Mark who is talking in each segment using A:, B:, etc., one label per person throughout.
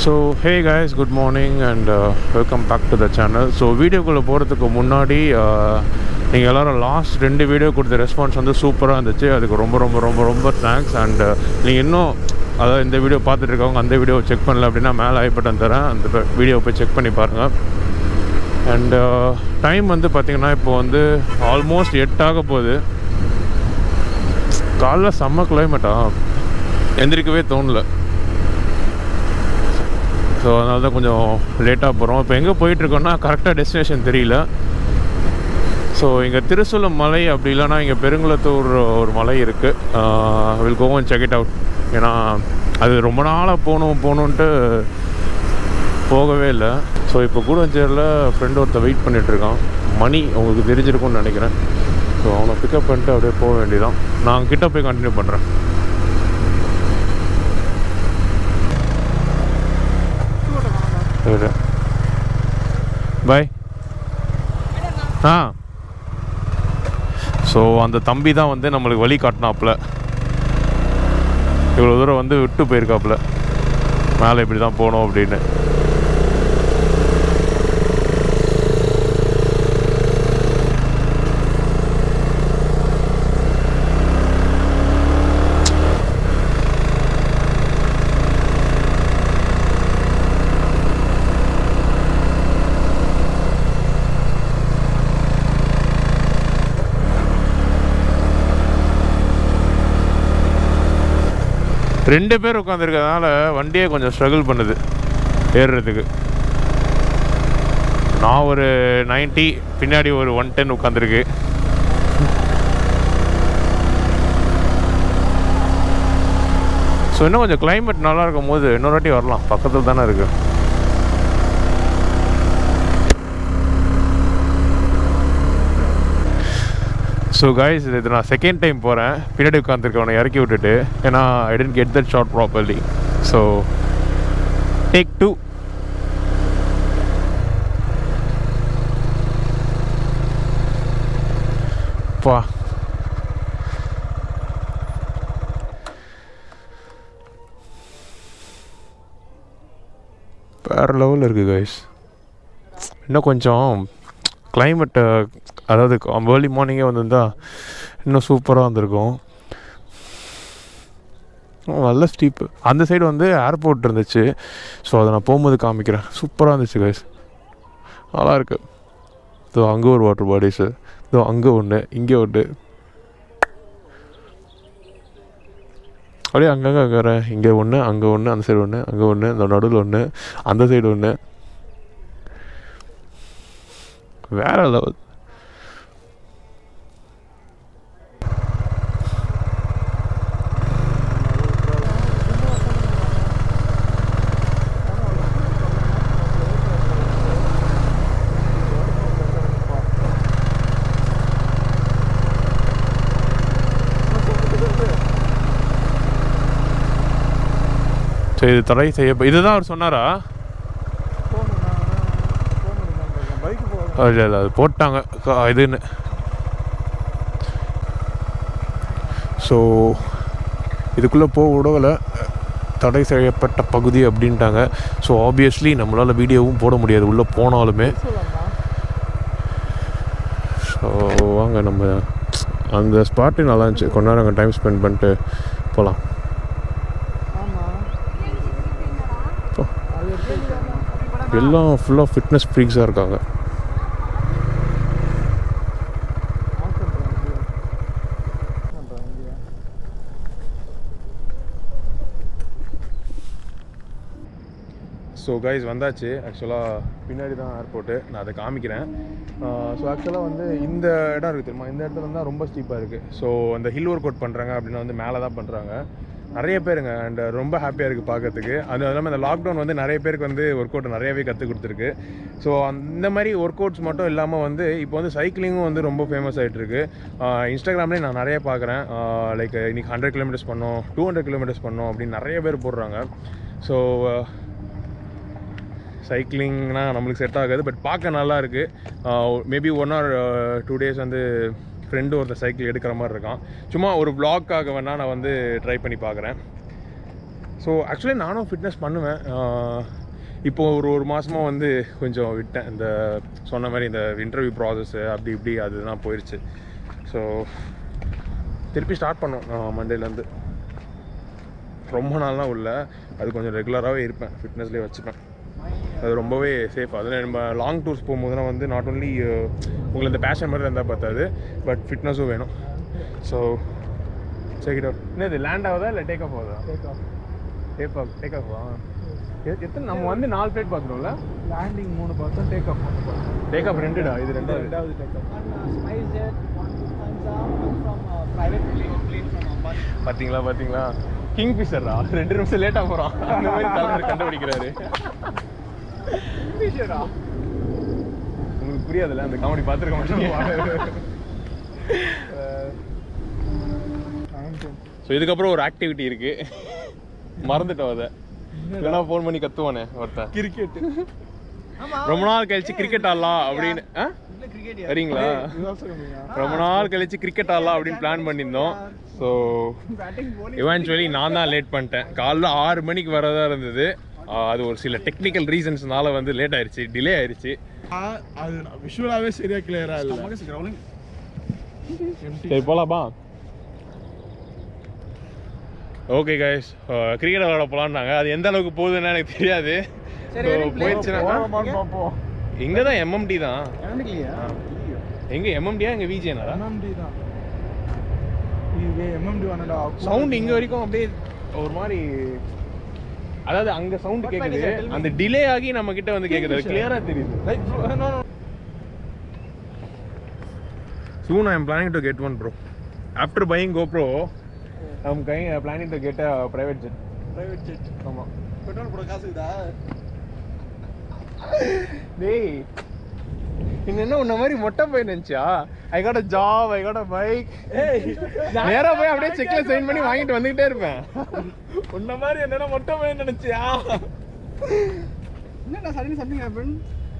A: So hey guys good morning and welcome back to the channel so வீடியோக்குள்ளே போகிறதுக்கு முன்னாடி நீங்கள் எல்லோரும் லாஸ்ட் ரெண்டு வீடியோ கொடுத்த ரெஸ்பான்ஸ் வந்து சூப்பராக இருந்துச்சு அதுக்கு ரொம்ப ரொம்ப ரொம்ப ரொம்ப தேங்க்ஸ் அண்ட் நீங்கள் இன்னும் அதாவது இந்த வீடியோ பார்த்துட்டு இருக்கவங்க அந்த வீடியோ செக் பண்ணல அப்படின்னா மேலே ஐ பட்டன் தரேன் அந்த வீடியோ போய் செக் பண்ணி பாருங்கள் அண்ட் டைம் வந்து பார்த்திங்கன்னா இப்போ வந்து ஆல்மோஸ்ட் எட்டாக போகுது காலைல செம்ம கிளைமேட்டா எந்திரிக்கவே தோணல ஸோ அதனால தான் கொஞ்சம் லேட்டாக போகிறோம் இப்போ எங்கே போயிட்டுருக்கோன்னா கரெக்டாக டெஸ்டினேஷன் தெரியல ஸோ இங்கே திருசூலம் மலை அப்படி இல்லைன்னா இங்கே பெருங்குளத்தூர் ஒரு மலை இருக்குது will go and check it out ஏன்னா அது ரொம்ப நாளாக போகணும் போகணுன்ட்டு போகவே இல்லை ஸோ இப்போ கூடஞ்சேரில் ஃப்ரெண்ட் ஒருத்தர் வெயிட் பண்ணிகிட்ருக்கான் மணி உங்களுக்கு தெரிஞ்சிருக்கும்னு நினைக்கிறேன் ஸோ அவனை பிக்கப் பண்ணிட்டு அப்படியே போக வேண்டியதான் நான் கிட்ட போய் கண்டினியூ பண்ணுறேன் பாய் ஆ ஸோ அந்த தம்பி தான் வந்து நம்மளுக்கு வழி காட்டினாப்புல இவ்வளோ தூரம் வந்து விட்டு போயிருக்காப்புல மேலே இப்படி தான் போகணும் அப்படின்னு ரெண்டு பேர் உட்காந்துருக்கறதுனால வண்டியே கொஞ்சம் ஸ்ட்ரகிள் பண்ணுது ஏறுறதுக்கு நான் ஒரு 90 பின்னாடி ஒரு ஒன் டென் உட்காந்துருக்கு ஸோ இன்னும் கொஞ்சம் கிளைமேட் நல்லா இருக்கும் போது இன்னொரு வாட்டி வரலாம் பக்கத்தில் தானே இருக்குது ஸோ கைஸ் இது நான் செகண்ட் டைம் போகிறேன் பின்னாடி உட்காந்துருக்கவனை இறக்கி விட்டுட்டு ஏன்னா I tend get that short properly so take two பா வேறு லெவலில் இருக்குது கைஸ் இன்னும் கொஞ்சம் கிளைமேட்டு அதாவது ஏர்லி மார்னிங்கே வந்திருந்தா இன்னும் சூப்பராக வந்திருக்கும் நல்ல ஸ்டீப்பு அந்த சைடு வந்து ஏர்போர்ட் இருந்துச்சு ஸோ அதை நான் போகும்போது காமிக்கிறேன் சூப்பராக இருந்துச்சு கைஸ் நல்லா இருக்கு இதோ அங்கே ஒரு வாட்டர் பாடிஸு இதோ அங்கே ஒன்று இங்கே ஒன்று அப்படியே அங்கங்கே அங்கே இங்கே ஒன்று அங்கே ஒன்று அந்த சைடு ஒன்று அங்கே ஒன்று இந்த நடுவில் ஒன்று அந்த சைடு ஒன்று வேற லெவல் சரி இது தடை செய்ய இதுதான் அவர் சொன்னாரா இல்லை இல்லை அது போட்டாங்க க- இதுன்னு ஸோ இதுக்குள்ளே போக விடவில்லை தடை செய்யப்பட்ட பகுதி அப்படின்ட்டாங்க ஸோ ஆப்வியஸ்லி நம்மளால் வீடியோவும் போட முடியாது உள்ளே போனாலுமே ஸோ வாங்க நம்ம அந்த ஸ்பாட்டு நல்லா இருந்துச்சு கொஞ்ச நேரம் அங்கே டைம் ஸ்பெண்ட் பண்ணிட்டு போகலாம் எல்லாம் ஃபுல்லாக ஃபிட்னஸ் ஃப்ரீக்ஸாக இருக்காங்க ஸோ கைஸ் வந்தாச்சு ஆக்சுவலாக பின்னாடி தான் ஏர்போர்ட்டு நான் அதை காமிக்கிறேன் ஸோ ஆக்சுவலாக வந்து இந்த இடம் இருக்குது தெரியுமா இந்த இடத்துல தான் ரொம்ப ஸ்டீப்பாக இருக்குது ஸோ அந்த ஹில் ஒர்க் அவுட் பண்ணுறாங்க அப்படின்னா வந்து மேலே தான் பண்ணுறாங்க நிறைய பேருங்க அண்ட் ரொம்ப ஹாப்பியாக இருக்குது பார்க்கறதுக்கு அது இல்லாமல் இந்த லாக்டவுன் வந்து நிறைய பேருக்கு வந்து ஒர்க் அவுட் நிறையவே கற்றுக் கொடுத்துருக்கு ஸோ அந்த மாதிரி ஒர்க் அவுட்ஸ் மட்டும் இல்லாமல் வந்து இப்போ வந்து சைக்கிளிங்கும் வந்து ரொம்ப ஃபேமஸ் ஆகிட்டு இருக்கு இன்ஸ்டாகிராம்லேயே நான் நிறைய பார்க்குறேன் லைக் இன்னைக்கு ஹண்ட்ரட் கிலோமீட்டர்ஸ் பண்ணோம் டூ ஹண்ட்ரட் கிலோமீட்டர்ஸ் பண்ணோம் அப்படின்னு நிறைய பேர் போடுறாங்க ஸோ சைக்கிளிங்னா நம்மளுக்கு செட் ஆகாது பட் பார்க்க நல்லா இருக்குது maybe one or two days வந்து ஃப்ரெண்டு ஒருத்தர் சைக்கிள் எடுக்கிற மாதிரி இருக்கான் சும்மா ஒரு vlog-க்காக வேணால் நான் வந்து ட்ரை பண்ணி பார்க்குறேன் ஸோ ஆக்சுவலி நானும் ஃபிட்னஸ் பண்ணுவேன் ஆஹ் இப்போ ஒரு ஒரு மாதமாக வந்து கொஞ்சம் விட்டேன் இந்த சொன்ன மாதிரி இந்த இன்டர்வியூ ப்ராசஸ்ஸு அப்படி இப்படி அதுதான் போயிடுச்சு ஸோ திருப்பி ஸ்டார்ட் பண்ணோம் மண்டேலேருந்து ரொம்ப நாள்லாம் உள்ள அது கொஞ்சம் ரெகுலராகவே இருப்பேன் ஃபிட்னஸ்லேயே வச்சுப்பேன் அது ரொம்பவே சேஃப் அதில் நம்ம லாங் டூர்ஸ் போகும்போதுனா வந்து நாட் ஒன்லி உங்களுக்கு இந்த பேஷன் மாதிரி இருந்தால் பார்த்தாது பட் ஃபிட்னஸும் வேணும் ஸோ செக் அவுட் என்னது லேண்ட் ஆகுதா இல்லை டேக் ஆஃப் ஆகுதா டேக் ஆஃப் டேக் ஆஃப் எத்தனை நம்ம வந்து நாலு பிளேட் பார்த்துருவோம்ல
B: லேண்டிங் மூணு பர்சன்ட் டேக் ஆஃப் மூணு பர்சன்ட்
A: டேக் ஆஃப் ரெண்டுடா இது ரெண்டாவது
B: ரெண்டாவது take off
C: SpiceJet, one Lufthansa, one from uh, private plane, plane from Ambani.
A: பார்த்தீங்களா பார்த்தீங்களா கிங் ஃபிஷர்ரா ரெண்டு நிமிஷம் லேட்டாக போகிறான் அந்த மாதிரி தலைவர் கண்டுபிடிக்கிறாரு
C: Fisher-ஆ?
A: உங்களுக்கு புரியாதுல்ல அந்த காமெடி பார்த்துருக்க மாட்டீங்க ஸோ இதுக்கப்புறம் ஒரு ஆக்டிவிட்டி இருக்கு மறந்துட்டோம் அதை இல்லைனா ஃபோன் பண்ணி கத்துவானே ஒருத்தன்
B: கிரிக்கெட்
C: ஆமா.
A: ரொம்ப நாள் கழிச்சு கிரிக்கெட் ஆடலாம் அப்படின்னு ஆ
C: இல்ல cricket யா?
A: வரீங்களா ரொம்ப நாள் கழிச்சு கிரிக்கெட் ஆடலாம் அப்படின்னு பிளான் பண்ணியிருந்தோம் ஸோ
C: Batting, bowling.
A: இவென்ச்சுவலி நான் தான் லேட் பண்ணிட்டேன் காலைல ஆறு மணிக்கு வரதா இருந்தது ஆ, அது ஒரு சில டெக்னிக்கல் ரீசன்ஸ்னால வந்து லேட் ஆயிடுச்சு டிலே ஆயிடுச்சு
B: அது விஷுவலாவே சரியா கிளியரா இல்ல
C: Stomach is growling.
A: சரி போலாமா ஓகே கைஸ் கிரிக்கெட் விளாட போலான்னாங்க அது எந்த அளவுக்கு போகுதுன்னு எனக்கு தெரியாது
C: சரி,
A: So,
C: வெறும் play
A: போயிடுச்சுன்னா
B: போறோமான்னு பாப்போம்
A: இங்கே தான் எம்எம்டி தான்
C: இறந்துக்கலையா?
A: எங்க எம்எம்டியா எங்க விஜேனா
B: எம்எம்டி தான் இது எம்எம்டி ஒன்னடா
A: சவுண்ட் இங்க வரைக்கும் அப்படியே ஒரு மாதிரி அதாவது அங்க சவுண்ட்
C: What
A: கேக்குது
C: might is that?
A: அந்த டிலே ஆகி நம்ம கிட்ட வந்து கேக்குது அது கிளியரா தெரியுது
B: like no no
A: soon i am planning to get one bro after buying gopro i'm going, uh, planning to get a private jet
C: Private jet.
A: ஆமா
C: Petrol போட காசு இருக்குதா?
A: டேய் நீங்க என்ன உன்ன மாதிரி மொட்டை போய் நினைச்சா I got a job I got a bike நேரா போய் அப்படியே செக்ல சைன் பண்ணி வாங்கிட்டு வந்துகிட்டே இருப்பேன்
B: உன்ன மாதிரி என்னன்னா மொட்டை பையன் நினைச்சியா
C: என்னடா suddenly something happened?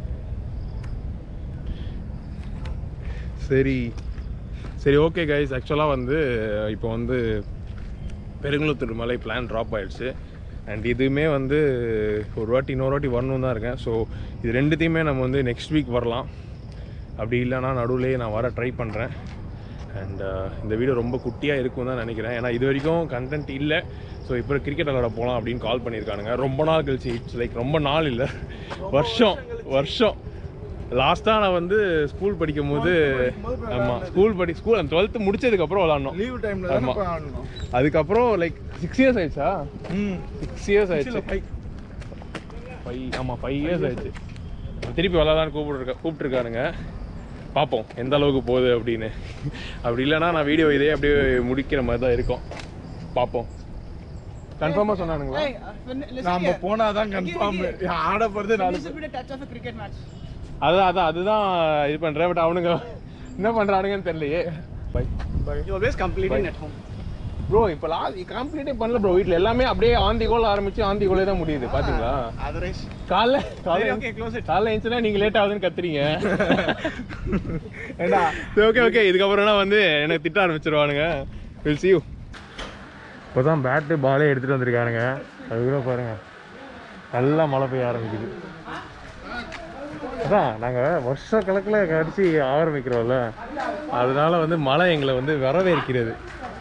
A: சரி சரி ஓகே கைஸ் ஆக்சுவலாக வந்து இப்போ வந்து பெருங்குளத்தூர் மலை பிளான் ட்ராப் ஆயிடுச்சு அண்ட் இதுவுமே வந்து ஒரு வாட்டி இன்னொரு வாட்டி வரணும் தான் இருக்கேன் ஸோ இது ரெண்டுத்தையுமே நம்ம வந்து நெக்ஸ்ட் வீக் வரலாம் அப்படி இல்லைன்னா நடுவுலேயே நான் வர ட்ரை பண்ணுறேன் அண்ட் இந்த வீடியோ ரொம்ப குட்டியாக இருக்கும் தான் நினைக்கிறேன் ஏன்னா இது வரைக்கும் கண்டென்ட் இல்லை ஸோ இப்போ கிரிக்கெட் விளாட போகலாம் அப்படின்னு கால் பண்ணியிருக்கானுங்க ரொம்ப நாள் கழிச்சு இட்ஸ் லைக் ரொம்ப நாள் இல்லை வருஷம் வருஷம் லாஸ்ட்டாக நான் வந்து ஸ்கூல் படிக்கும் போது ஆமாம் ஸ்கூல் படி ஸ்கூல் அந்த டுவெல்த்து முடிச்சதுக்கப்புறம் விளாட்னோம்
B: லீவ் டைம்ல தான்
A: ஆமா.
B: போய் ஆடணும்
A: அதுக்கப்புறம் லைக் சிக்ஸ் இயர்ஸ் ஆயிடுச்சா
B: ம்
A: சிக்ஸ் இயர்ஸ் ஆயிடுச்சு
B: ஃபைவ்
A: ஃபைவ் ஆமாம் ஃபைவ் இயர்ஸ் ஆயிடுச்சு திருப்பி விளாடான்னு கூப்பிட்டுருக்க கூப்பிட்டுருக்கானுங்க பார்ப்போம் எந்த அளவுக்கு போகுது அப்படின்னு அப்படி இல்லைன்னா நான் வீடியோ இதே அப்படியே முடிக்கிற மாதிரி தான் இருக்கும் பார்ப்போம் கன்ஃபார்மாக சொன்னானுங்களா
C: Hey, uh, when- listen
B: நாம
C: here.
B: போனாதான் கன்ஃபார்ம் ஆட போறது நாலு
C: This will be the touch of a cricket match.
A: அதான் அதான் அதுதான் இது பண்ணுறேன் பட் அவனுங்க என்ன பண்ணுறானுங்கன்னு தெரியலையே bye bye
C: You always completing
A: Bye.
C: at home.
A: Bro இப்போ லாஸ்ட் கம்ப்ளீட்டே பண்ணல ப்ரோ வீட்டில் எல்லாமே அப்படியே ஆந்தி கோல் ஆரம்பிச்சு ஆந்தி கோலே தான் முடியுது பாத்தீங்களா
C: Otherwise.
A: காலைல
C: சரி,
A: காலைல
C: okay, close it.
A: காலைல எழுந்துச்சுனா நீங்க லேட் ஆகுதுன்னு கத்துறீங்க
B: ஏண்டா
A: ஓகே ஓகே இதுக்கப்புறம்னா வந்து எனக்கு திட்ட ஆரம்பிச்சிருவானுங்க வில் see you இப்போ தான் பேட்டு பாலே எடுத்துகிட்டு வந்திருக்கானுங்க அதுக்குள்ள பாருங்க நல்லா மழை பெய்ய ஆரம்பிக்குது அதான் நாங்கள் வருஷ கணக்கில் கடிச்சு ஆரம்பிக்கிறோம்ல அதனால வந்து மழை எங்களை வந்து வரவேற்கிறது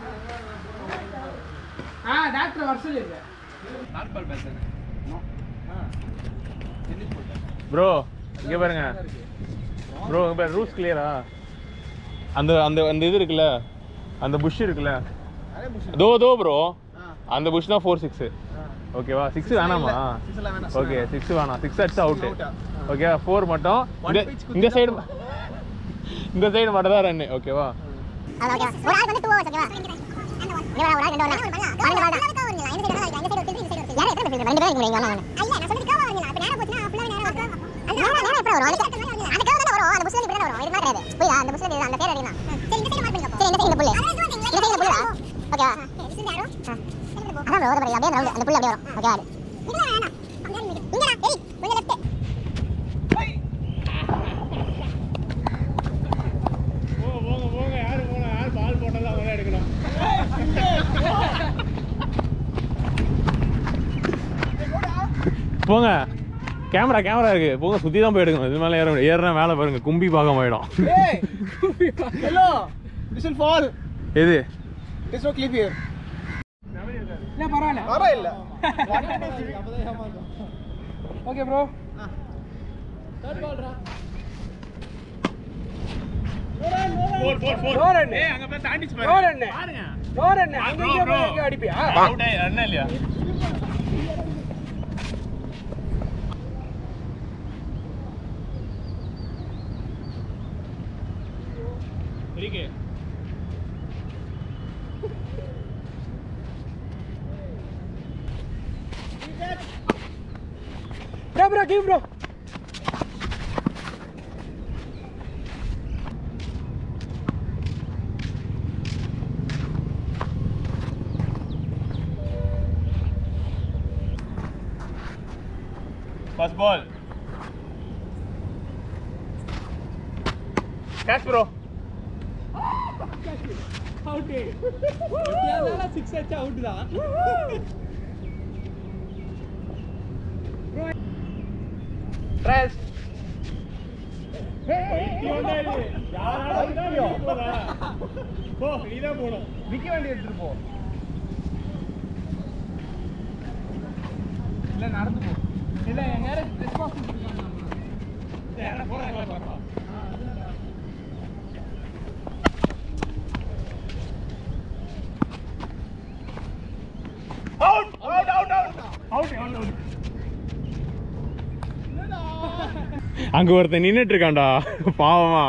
C: Ah, that reversal is there. Not per person. No. Ah. Finish put that.
A: Bro இங்கே பாருங்க ப்ரோ இங்கே பாரு ரூல்ஸ் கிளியரா அந்த அந்த அந்த இது இருக்குல்ல அந்த புஷ் இருக்குல்ல
C: அரே புஷ்
A: தோ தோ ப்ரோ
C: ஆ
A: அந்த புஷ் தான் ஃபோர் சிக்ஸ் ஓகேவா சிக்ஸ் வேணாமா
C: Six எல்லாம் வேணாம்.
A: ஓகே சிக்ஸ் வேணாம் சிக்ஸ் அடிச்சா அவுட்
C: Out ஆ?
A: ஓகேவா ஃபோர் மட்டும்
C: One
A: இந்த
C: pitch
A: இந்த
C: குத்தினா
A: சைடு இந்த சைடு மட்டும் தான் ரன் ஓகேவா
D: அவ்வளோ ஓகேவா ஒரு ஆள் வந்து டூ ஹவர்ஸ் ஓகேவா இங்க வர ஒரு ஆள் ரெண்டு வரலாம் பன்னெண்டு பால் தான் யார் எத்தனை பேர் ரெண்டு பேர் இங்க இங்க வரலாம் இல்ல நான் சொல்றது கவர் வரலாம் அப்ப நேரா போச்சுனா ஃபுல்லா நேரா வரும் அந்த நேரா நேரா எப்ப வரும் அந்த அந்த கவர் தான வரும் அந்த புஷ்ல இப்படி தான வரும் இது மாதிரி கிடையாது புரியுதா அந்த புஷ்ல அந்த பேர் அடிக்கலாம் சரி இந்த சைடு மார்க் பண்ணிக்கோ சரி இந்த சைடு புல்லு இந்த சைடு புல்லா ஓகேவா அதான் ப்ரோ அப்படியே அந்த round, அந்த புல்லு அப்படியே வரும் ஓகேவா இதுல வேணாம் இங்கடா ஏய் கொஞ்சம் லெஃப்ட்
A: போங்க போங்க யாரு போனா யார் பால் போட்டாலும் அவங்க எடுக்கணும் போங்க கேமரா கேமரா இருக்கு போங்க சுற்றி தான் போய் எடுக்கணும் இது மேலே ஏற முடியாது. ஏறுனா மேலே பாருங்க கும்பி பாகம் ஆயிடும்
C: Hey! Hello! This will fall.
A: எது
C: There's no clip here. இல்ல பரவாயில்ல பரவாயில்ல ஓகே ப்ரோ அடிப்பியா
A: இல்லையா
C: bro bro give bro
A: first ball catch bro
C: out எப்படியாவது சிக்ஸ் அடிச்சா அவுட் தான் ட்ரையல்ஸ் விக்க வேண்டி எடுத்துட்டு போ இல்ல நடந்து போ இல்ல என் நேரம் ரெஸ்பான்சிபிலிட்டி
A: அங்க ஒருத்தன் நின்னுட்டு இருக்கான்டா பாவமா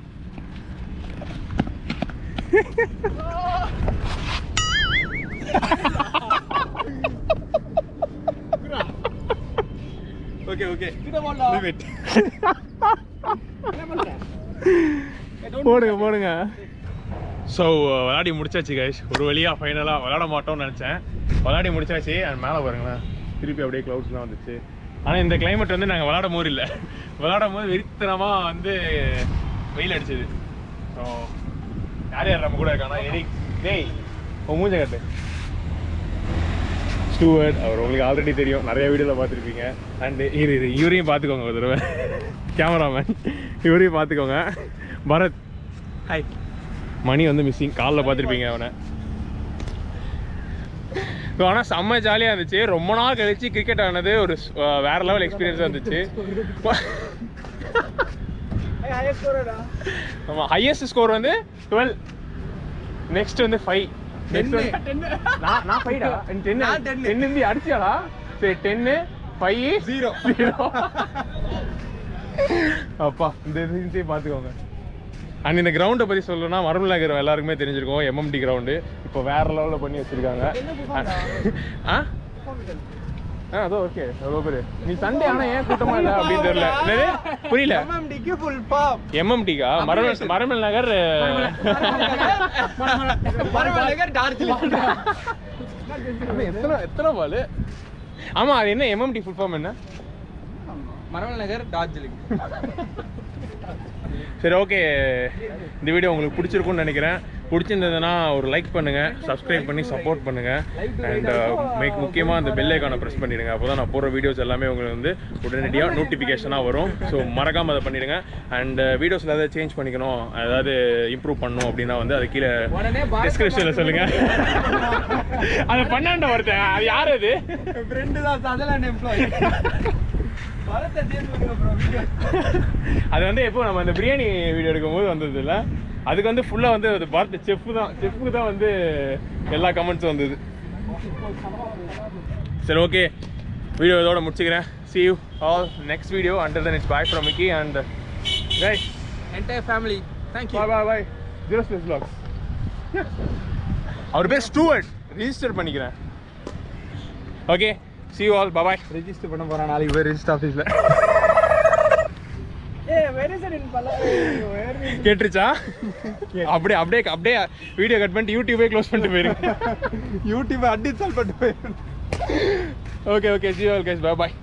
A: ஓகே ஓகே போடுங்க போடுங்க ஸோ விளையாடி முடிச்சாச்சு கைஸ் ஒரு வழியாக ஃபைனலாக விளையாட மாட்டோம்னு நினச்சேன் விளையாடி முடிச்சாச்சு அண்ட் மேலே பாருங்களேன் திருப்பி அப்படியே க்ளவுட்ஸ்லாம் வந்துச்சு ஆனால் இந்த climate வந்து நாங்கள் விளையாடும் போது இல்லை விளையாடும் போது வெறித்தனமாக வந்து வெயில் அடிச்சது ஸோ யார் யார் நம்ம கூட இருக்கானா எரிக் டேய் உன் மூஞ்ச கட்டு ஸ்டூவர்ட் அவர் உங்களுக்கு ஆல்ரெடி தெரியும் நிறைய வீடியோவில் பார்த்துருப்பீங்க அண்டு இரு இரு இவரையும் பார்த்துக்கோங்க ஒரு தடவை கேமராமேன் இவரையும் பார்த்துக்கோங்க பரத் ஹாய் மணி வந்து மிஸ்ஸிங் காலில் பார்த்துருப்பீங்க அவனை ஸோ ஆனால் செம்ம ஜாலியாக இருந்துச்சு ரொம்ப நாள் கழிச்சு கிரிக்கெட் ஆனது ஒரு ஸ்- அஹ் வேற லெவல் எக்ஸ்பீரியன்ஸாக இருந்துச்சு ஆமாம் ஹையஸ்ட் ஸ்கோர் வந்து டுவெல் நெக்ஸ்ட் வந்து ஃபைவ் நெக்ஸ்ட் வந்து நான் நான் ஃபைடா டென்
C: நான் ten.
A: டென் இந்தி அடிச்சியாடா சரி டென்னு ஃபைவ்
C: Zero.
A: ஜீரோ அப்பா இந்த இதையும் பார்த்துக்கோங்க அண்ட் இந்த கிரவுண்டை பற்றி சொல்லணும்னா மரமல நகர் எல்லாருக்குமே தெரிஞ்சிருக்கும் எம்எம்டி கிரவுண்டு இப்போ வேற லெவலில் பண்ணி வச்சிருக்காங்க ஆ ஆ அதோ ஓகே அவ்வளோ பேர் நீ சண்டே ஆனால் ஏன் கூட்டமா இல்லை அப்படின்னு தெரியல என்னது புரியல
C: எம்எம்டிக்கு ஃபுல் பாப்
A: எம்எம்டிக்கா மரமல் மரமல் நகர்
C: பரவாயில்ல டார்ஜிலிங்
A: அது எத்தனை எத்தனை பால் ஆமா அது என்ன எம்எம்டி ஃபுல் ஃபார்ம் என்ன
C: மரவல் நகர் டார்ஜிலிங்
A: சரி ஓகே இந்த வீடியோ உங்களுக்கு பிடிச்சிருக்கும்னு நினைக்கிறேன் பிடிச்சிருந்ததுன்னா ஒரு லைக் பண்ணுங்க சப்ஸ்கிரைப் பண்ணி சப்போர்ட் பண்ணுங்க அண்ட் மேக் முக்கியமாக அந்த பெல் ஐக்கானை ப்ரெஸ் பண்ணிடுங்க அப்போ தான் நான் போடுற வீடியோஸ் எல்லாமே உங்களுக்கு வந்து உடனடியாக நோட்டிஃபிகேஷனாக வரும் ஸோ மறக்காம அதை பண்ணிடுங்க அண்ட் வீடியோஸில் ஏதாவது சேஞ்ச் பண்ணிக்கணும் அதாவது இம்ப்ரூவ் பண்ணணும் அப்படின்னா வந்து அது கீழே
C: உடனே பாரத்
A: டிஸ்கிரிப்ஷனில் சொல்லுங்க அது பண்ணாண்ட ஒருத்தன் அது யார் அது
C: ஃப்ரெண்டு தான் சதலாண்ட் எம்ப்ளாயி பரத்தை சேர்ந்து ப்ரோ வீடியோ
A: அது வந்து எப்போ நம்ம இந்த பிரியாணி வீடியோ எடுக்கும்போது வந்தது இல்ல அதுக்கு வந்து ஃபுல்லாக வந்து அது பார்த்து செஃப் தான் செஃப்க்கு தான் வந்து எல்லா கமெண்ட்ஸும் வந்தது சரி ஓகே வீடியோ இதோட முடிச்சுக்கிறேன் see you all next video until then it's bye from Mickey and guys
C: entire family thank
A: bye bye bye zero space vlogs அவர் பேர் ஸ்டூவர்ட் ரிஜிஸ்டர் பண்ணிக்கிறேன் okay see you all bye bye
C: register பண்ண போறான் நாளைக்கு போய் register ஆஃபீஸில் ஏ very சரி
A: கேட்டுருச்சா அப்படியே அப்படியே அப்படியே வீடியோ கட் பண்ணிட்டு யூடியூபே க்ளோஸ் பண்ணிட்டு போயிருங்க
C: யூடியூப் அடிச்சால் பட்டு போயிரு
A: okay okay see you all guys bye bye